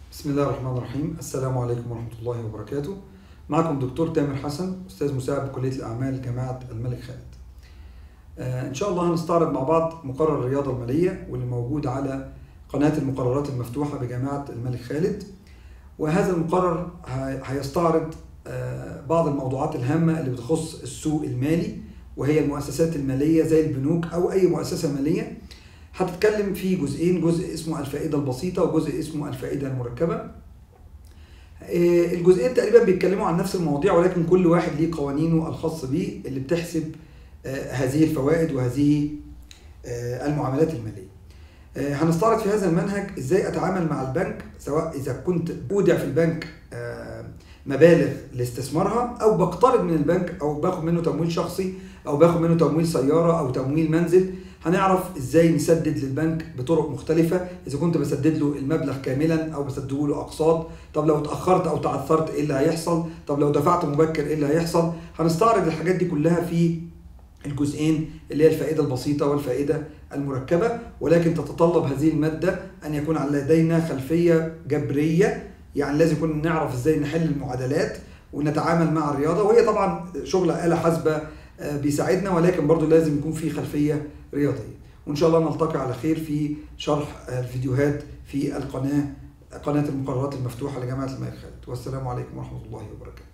بسم الله الرحمن الرحيم السلام عليكم ورحمة الله وبركاته معكم دكتور تامر حسن أستاذ مساعد بكلية الأعمال جامعة الملك خالد آه إن شاء الله هنستعرض مع بعض مقرر الرياضة المالية واللي موجود على قناة المقررات المفتوحة بجامعة الملك خالد وهذا المقرر هي- هيستعرض آه بعض الموضوعات الهامة اللي بتخص السوق المالي وهي المؤسسات المالية زي البنوك أو أي مؤسسة مالية هتتكلم في جزئين جزء اسمه الفائدة البسيطة وجزء اسمه الفائدة المركبة آه، الجزئين تقريبا بيتكلموا عن نفس المواضيع ولكن كل واحد ليه قوانينه الخاص بيه اللي بتحسب آه، هذه الفوائد وهذه آه، المعاملات المالية آه، هنستعرض في هذا المنهج ازاي اتعامل مع البنك سواء اذا كنت اودع في البنك آه، مبالغ لاستثمارها او بقترض من البنك او باخد منه تمويل شخصي او باخد منه تمويل سياره او تمويل منزل هنعرف ازاي نسدد للبنك بطرق مختلفه اذا كنت بسدد له المبلغ كاملا او بسدده له اقساط طب لو اتاخرت او تعثرت ايه اللي هيحصل طب لو دفعت مبكر ايه اللي هيحصل هنستعرض الحاجات دي كلها في الجزئين اللي هي الفائده البسيطه والفائده المركبه ولكن تتطلب هذه الماده ان يكون على لدينا خلفيه جبريه يعني لازم يكون نعرف ازاي نحل المعادلات ونتعامل مع الرياضه وهي طبعا شغل آلة حاسبه آه، بيساعدنا ولكن برضو لازم يكون في خلفيه رياضيه وان شاء الله نلتقي على خير في شرح آه، الفيديوهات في القناه قناه المقررات المفتوحه لجامعه الملك خالد والسلام عليكم ورحمه الله وبركاته